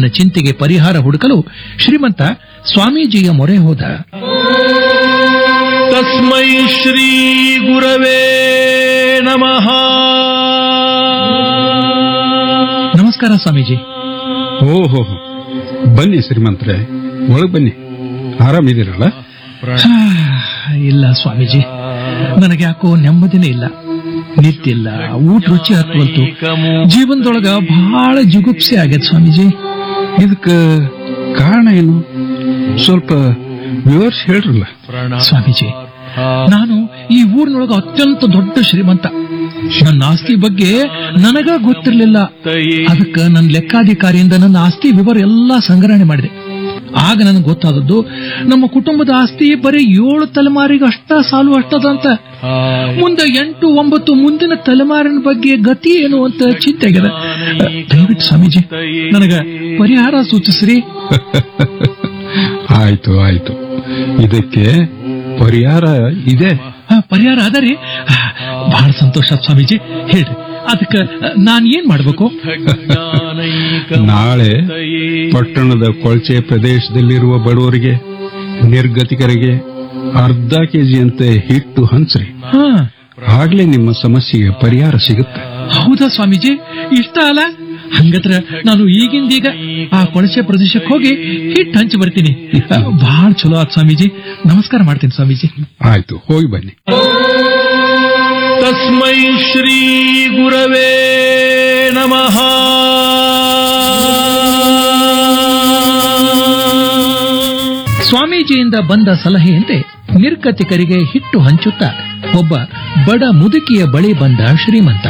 ನನ್ನ ಚಿಂತೆಗೆ ಪರಿಹಾರ ಹುಡುಕಲು ಶ್ರೀಮಂತ ಸ್ವಾಮೀಜಿಯ ಮೊರೆ ಹೋದ ತಸ್ಮೈ ಶ್ರೀ ಗುರವೇ ನಮಃ ನಮಸ್ಕಾರ ಸ್ವಾಮೀಜಿ ಓಹೋ ಬನ್ನಿ ಶ್ರೀಮಂತ್ರೆ ಒಳಗ್ ಬನ್ನಿ ಆರಾಮಿದ್ದೀರಲ್ಲ ಹಾ, ಇಲ್ಲ ಸ್ವಾಮೀಜಿ ನನಗೆ ಯಾಕೋ ನೆಮ್ಮದಿನೇ ಇಲ್ಲ ನಿತ್ತಿಲ್ಲ ಊಟ ರುಚಿ ಹತ್ತುವಂತು ಜೀವನದೊಳಗ ಬಹಳ ಜಿಗುಪ್ಸೆ ಆಗ್ಯದ ಸ್ವಾಮೀಜಿ ಇದಕ್ಕ ಕಾರಣ ಏನು ಸ್ವಲ್ಪ ವಿವರಿಸಿ ಹೇಳ್ರಲ್ಲ ಸ್ವಾಮೀಜಿ ನಾನು ಈ ಊರಿನೊಳಗ ಅತ್ಯಂತ ದೊಡ್ಡ ಶ್ರೀಮಂತ ನನ್ನ ಆಸ್ತಿ ಬಗ್ಗೆ ನನಗ ಗೊತ್ತಿರಲಿಲ್ಲ ಅದಕ್ಕ ನನ್ನ ಲೆಕ್ಕಾಧಿಕಾರಿಯಿಂದ ನನ್ನ ಆಸ್ತಿ ವಿವರ ಎಲ್ಲಾ ಸಂಗ್ರಹಣೆ ಮಾಡಿದೆ ಆಗ ನನಗೆ ಗೊತ್ತಾದದ್ದು ನಮ್ಮ ಕುಟುಂಬದ ಆಸ್ತಿ ಬರೀ ಏಳು ತಲೆಮಾರಿಗೆ ಅಷ್ಟ ಸಾಲು ಅಷ್ಟದಂತ ಮುಂದೆ ಎಂಟು ಒಂಬತ್ತು ಮುಂದಿನ ತಲೆಮಾರಿನ ಬಗ್ಗೆ ಗತಿ ಏನು ಅಂತ ಚಿಂತೆ ಆಗ್ಯದ ದಯವಿಟ್ಟು ಸ್ವಾಮೀಜಿ ನನಗ ಪರಿಹಾರ ಸೂಚಿಸ್ರಿ ಆಯ್ತು ಆಯ್ತು ಇದಕ್ಕೆ ಪರಿಹಾರ ಇದೆ ಆ, ಪರಿಹಾರ ಅದರಿ ಬಹಳ ಸಂತೋಷ ಸ್ವಾಮೀಜಿ ಹೇಳ್ರಿ ಅದಕ್ಕ ನಾನ್ ಏನ್ ಮಾಡ್ಬೇಕು ನಾಳೆ ಪಟ್ಟಣದ ಕೊಳಚೆ ಪ್ರದೇಶದಲ್ಲಿರುವ ಬಡವರಿಗೆ ನಿರ್ಗತಿಕರಿಗೆ ಅರ್ಧ ಕೆಜಿಯಂತೆ ಹಿಟ್ಟು ಹಂಚ್ರಿ ಹಾ ಆಗ್ಲೇ ನಿಮ್ಮ ಸಮಸ್ಯೆಗೆ ಪರಿಹಾರ ಸಿಗುತ್ತೆ ಹೌದಾ ಸ್ವಾಮೀಜಿ ಇಷ್ಟ ಅಲ್ಲ ಹಂಗತ್ರ ನಾನು ಈಗಿಂದೀಗ ಆ ಕೊಳಚೆ ಪ್ರದೇಶಕ್ಕೆ ಹೋಗಿ ಹಿಟ್ಟು ಹಂಚಿ ಬರ್ತೀನಿ ಬಹಳ ಚಲೋ ಆತ್ ಸ್ವಾಮೀಜಿ ನಮಸ್ಕಾರ ಮಾಡ್ತೀನಿ ಸ್ವಾಮೀಜಿ ಆಯ್ತು ಹೋಗಿ ಬನ್ನಿ ತಸ್ಮೈ ಶ್ರೀ ಗುರವೇ ನಮಃ ಸ್ವಾಮೀಜಿಯಿಂದ ಬಂದ ಸಲಹೆಯಂತೆ ನಿರ್ಗತಿಕರಿಗೆ ಹಿಟ್ಟು ಹಂಚುತ್ತಾ ಒಬ್ಬ ಬಡ ಮುದುಕಿಯ ಬಳಿ ಬಂದ ಶ್ರೀಮಂತ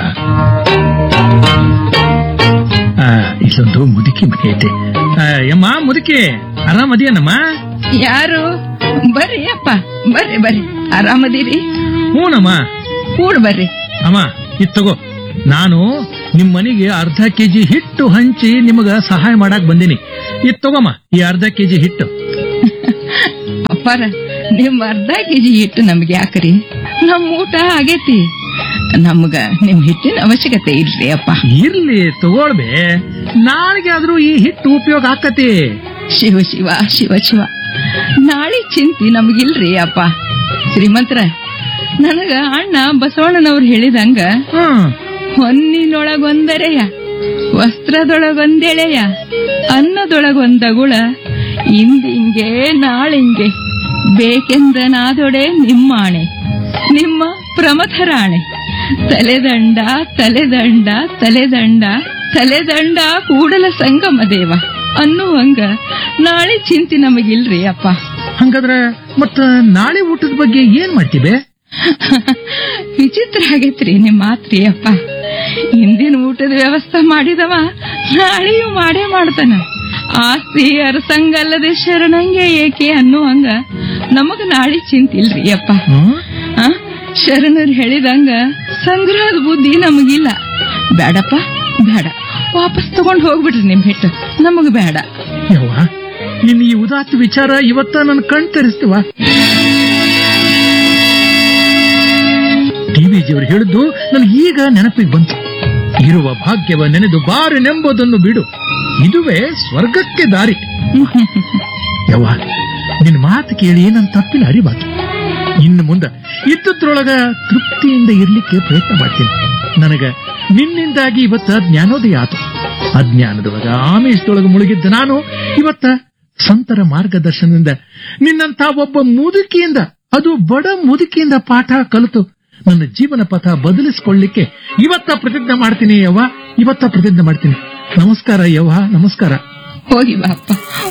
ಆ, ಇಲ್ಲೊಂದು ಮುದುಕಿ ಮನೆ ಐತೆ ಆ, ಯಮ್ಮ ಮುದುಕಿ ಆರಾಮದಿಯನಮ್ಮ ಯಾರು ಬರ್ರಿ ಅಪ್ಪ ಬರ್ರಿ ಬರ್ರಿ ಆರಾಮದಿರಿ ಹ್ಞೂನಮ್ಮ ಕೂಡ್ ಬರ್ರಿ ಅಮ್ಮ ಇದ್ ತಗೋ ನಾನು ನಿಮ್ ಮನೆಗೆ ಅರ್ಧ ಕೆಜಿ ಹಿಟ್ಟು ಹಂಚಿ ನಿಮಗ ಸಹಾಯ ಮಾಡಕ್ ಬಂದಿನಿ ಇದ್ ತಗೋಮ್ಮ ಈ ಅರ್ಧ ಕೆಜಿ ಹಿಟ್ಟು ಅಪ್ಪಾರ ನಿಮ್ ಅರ್ಧ ಕೆಜಿ ಹಿಟ್ಟು ನಮ್ಗೆ ಯಾಕ್ರಿ ನಮ್ ಊಟ ಆಗೇತಿ ನಮ್ಗ ನಿಮ್ ಹಿಟ್ಟಿನ ಅವಶ್ಯಕತೆ ಇಲ್ರಿ ಅಪ್ಪ ಇರ್ಲಿ ತಗೊಳ್ಬೆ ನಾಳೆಗೆ ಆದ್ರೂ ಈ ಹಿಟ್ಟು ಉಪಯೋಗ ಆಕತಿ ಶಿವ ಶಿವ ಶಿವ ಶಿವ ನಾಳೆ ಚಿಂತಿ ನಮಗಿಲ್ರಿ ಅಪ್ಪ ಶ್ರೀಮಂತ್ರ ನನಗ ಅಣ್ಣ ಬಸವಣ್ಣನವ್ರು ಹೇಳಿದಂಗ ಹ್ಮ್ ಹೊನ್ನಿನೊಳಗೊಂದರೆಯ ವಸ್ತ್ರದೊಳಗೊಂದೆಳೆಯ ಅನ್ನದೊಳಗೊಂದಗುಳ ಇಂದಿಂಗೆ ನಾಳಿಂಗೆ ಬೇಕೆಂದ ನಾದೊಡೆ ನಿಮ್ಮಾಣೆ ನಿಮ್ಮ ಪ್ರಮಥರಾಣೆ ತಲೆದಂಡ ತಲೆದಂಡ ತಲೆದಂಡ ತಲೆದಂಡ ಕೂಡಲ ಸಂಗಮ ದೇವ ಅನ್ನುವಂಗ ನಾಳೆ ಚಿಂತೆ ನಮಗಿಲ್ರಿ ಅಪ್ಪ ಹಂಗಾದ್ರ ಮತ್ತ ನಾಳೆ ಊಟದ ಬಗ್ಗೆ ಏನ್ ಮಾಡ್ತೀವಿ ವಿಚಿತ್ರ ಆಗೈತ್ರಿ ನಿಮ್ ಮಾತ್ರಿ ಅಪ್ಪ ಹಿಂದಿನ ಊಟದ ವ್ಯವಸ್ಥೆ ಮಾಡಿದವ ನಾಳೆಯೂ ಮಾಡೇ ಮಾಡ್ತಾನ ಆಸ್ತಿ ಅರಸಂಗಲ್ಲದೆ ಶರಣಂಗೆ ಏಕೆ ಅನ್ನುವಂಗ ನಮಗ ನಾಳೆ ಚಿಂತಿಲ್ರಿ ಅಪ್ಪ ಹ್ಮ್ ಆ? ಶರಣರು ಹೇಳಿದಂಗ ಸಂಗ್ರಹದ ಬುದ್ಧಿ ನಮಗಿಲ್ಲ ಬೇಡಪ್ಪ ಬೇಡ ವಾಪಸ್ ತಗೊಂಡ್ ಹೋಗ್ಬಿಡ್ರಿ ನಿಮ್ ಹಿಟ್ಟು ನಮಗ ಬೇಡ ಯವ್ವ ಇನ್ ಈ ಉದಾತ್ತ ವಿಚಾರ ಇವತ್ತ ನನ್ ಕಣ್ ತೆರೆಸ್ತೀವ ಟಿವಿಜಿಯವರು ಹೇಳಿದ್ದು ನನಗೆ ಈಗ ನೆನಪಿಗೆ ಬಂತು ಇರುವ ಭಾಗ್ಯವ ನೆನೆದು ಬಾರೆನೆಂಬುದನ್ನು ಬಿಡು ಇದುವೇ ಸ್ವರ್ಗಕ್ಕೆ ದಾರಿ ಯವ್ವ ನಿನ್ ಮಾತು ಕೇಳಿ ನನ್ ತಪ್ಪಿನ ಅರಿವಾತು ಇನ್ನು ಮುಂದ ಇದ್ದದ್ರೊಳಗ ತೃಪ್ತಿಯಿಂದ ಇರ್ಲಿಕ್ಕೆ ಪ್ರಯತ್ನ ಮಾಡ್ತೀನಿ ನನಗ ನಿನ್ನಿಂದಾಗಿ ಇವತ್ತ ಜ್ಞಾನೋದಯ ಆತು ಅಜ್ಞಾನದೊಳಗ ಆಮೇಶದೊಳಗ ಮುಳುಗಿದ್ದ ನಾನು ಇವತ್ತ ಸಂತರ ಮಾರ್ಗದರ್ಶನದಿಂದ ನಿನ್ನಂತ ಒಬ್ಬ ಮುದುಕಿಯಿಂದ ಅದು ಬಡ ಮುದುಕಿಯಿಂದ ಪಾಠ ಕಲಿತು ನನ್ನ ಜೀವನ ಪಥ ಬದಲಿಸಿಕೊಳ್ಳಿಕ್ಕೆ ಇವತ್ತ ಪ್ರತಿಜ್ಞೆ ಮಾಡ್ತೀನಿ ಯವ್ವ ಇವತ್ತ ಪ್ರತಿಜ್ಞೆ ಮಾಡ್ತೀನಿ ನಮಸ್ಕಾರ ಯವ್ವ ನಮಸ್ಕಾರ ಹೋಗಿ ಬಾ ಅಪ್ಪ